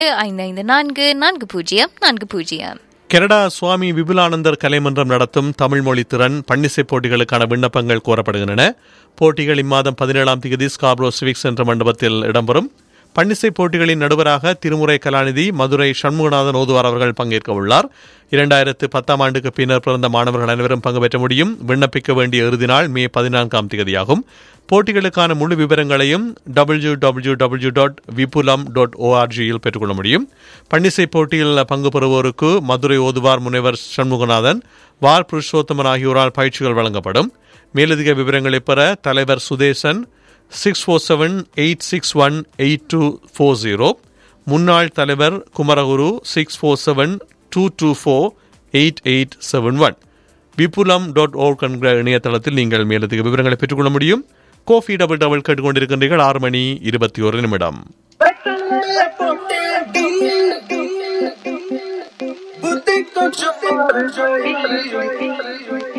ஐந்து ஐந்து நான்கு நான்கு பூஜ்ஜியம் நான்கு பூஜ்ஜியம் கனடா சுவாமி விபுலானந்தர் கலைமன்றம் நடத்தும் தமிழ் மொழி திறன் பன்னிசை போட்டிகளுக்கான விண்ணப்பங்கள் கோரப்படுகின்றன போட்டிகள் இம்மாதம் பதினேழாம் தேதி ஸ்காப்ரோ சிவிக் சென்டர் மண்டபத்தில் இடம்பெறும் பன்னிசை போட்டிகளின் நடுவராக திருமுறை கலாநிதி மதுரை சண்முகநாதன் ஓதுவார் அவர்கள் பங்கேற்க உள்ளார் இரண்டாயிரத்து பத்தாம் ஆண்டுக்கு பின்னர் பிறந்த மாணவர்கள் அனைவரும் பங்கு பெற்ற முடியும் விண்ணப்பிக்க வேண்டிய இறுதி நாள் மே பதினான்காம் தேதியாகும் போட்டிகளுக்கான முழு விவரங்களையும் W W W dot Vipulam dot ஓஆர்ஜியில் பெற்றுக்கொள்ள முடியும் பன்னிசை போட்டியில் பங்கு பெறுவோருக்கு மதுரை ஓதுவார் முனைவர் சண்முகநாதன் வார் புருஷோத்தமன் ஆகியோரால் பயிற்சிகள் வழங்கப்படும் மேலதிக விவரங்களை பெற தலைவர் Sudesan six four seven eight six one eight two four zero முன்னாள் தலைவர் Kumaraguru six four seven two two four eight eight seven one Vipulam dot org என்கிற இணையதளத்தில் நீங்கள் மேலதிக விவரங்களை பெற்றுக்கொள்ள முடியும் கோஃபி டபுள் டபுள் கேட்டுக்கொண்டிருக்கின்றீர்கள் ஆறு மணி இருபத்தி ஒரு நிமிடம் புத்தி கொஞ்சம்